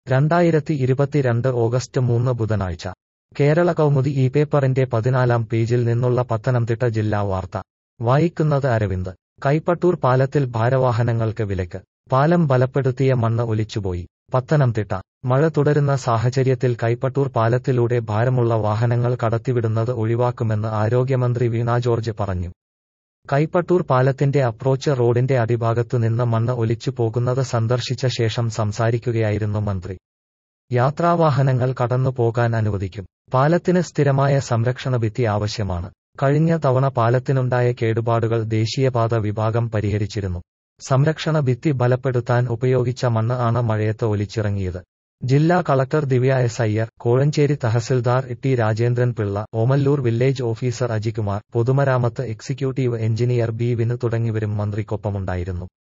രണ്ടായിരത്തി ഇരുപത്തിരണ്ട് ഓഗസ്റ്റ് മൂന്ന് ബുധനാഴ്ച കേരള കൗമുദി ഈ പേപ്പറിന്റെ പതിനാലാം പേജിൽ നിന്നുള്ള പത്തനംതിട്ട ജില്ലാ വാർത്ത വായിക്കുന്നത് അരവിന്ദ് കൈപ്പട്ടൂർ പാലത്തിൽ ഭാരവാഹനങ്ങൾക്ക് വിലക്ക് പാലം ബലപ്പെടുത്തിയ മണ്ണ് ഒലിച്ചുപോയി പത്തനംതിട്ട മഴ തുടരുന്ന സാഹചര്യത്തിൽ കൈപ്പട്ടൂർ പാലത്തിലൂടെ ഭാരമുള്ള വാഹനങ്ങൾ കടത്തിവിടുന്നത് ഒഴിവാക്കുമെന്ന് ആരോഗ്യമന്ത്രി വീണ ജോർജ് പറഞ്ഞു കൈപ്പട്ടൂർ പാലത്തിന്റെ അപ്രോച്ച് റോഡിന്റെ അടിഭാഗത്തു നിന്ന് മണ്ണ് ഒലിച്ചു പോകുന്നത് സന്ദർശിച്ച ശേഷം സംസാരിക്കുകയായിരുന്നു മന്ത്രി യാത്രാവാഹനങ്ങൾ കടന്നു പോകാൻ അനുവദിക്കും പാലത്തിന് സ്ഥിരമായ സംരക്ഷണ ഭിത്തി ആവശ്യമാണ് കഴിഞ്ഞ തവണ പാലത്തിനുണ്ടായ കേടുപാടുകൾ ദേശീയപാത വിഭാഗം പരിഹരിച്ചിരുന്നു സംരക്ഷണ ഭിത്തി ബലപ്പെടുത്താൻ ഉപയോഗിച്ച മണ്ണ് ആണ് മഴയത്ത് ഒലിച്ചിറങ്ങിയത് ജില്ലാ collector Divya S Iyer Kozhencherry tahsildar T Rajendran Pillai Omallur village officer Ajikumar പൊതുമരാമത്ത് എക്സിക്യൂട്ടീവ് എഞ്ചിനീയർ ബി വിന് തുടങ്ങിയവരും മന്ത്രിക്കൊപ്പമുണ്ടായിരുന്നു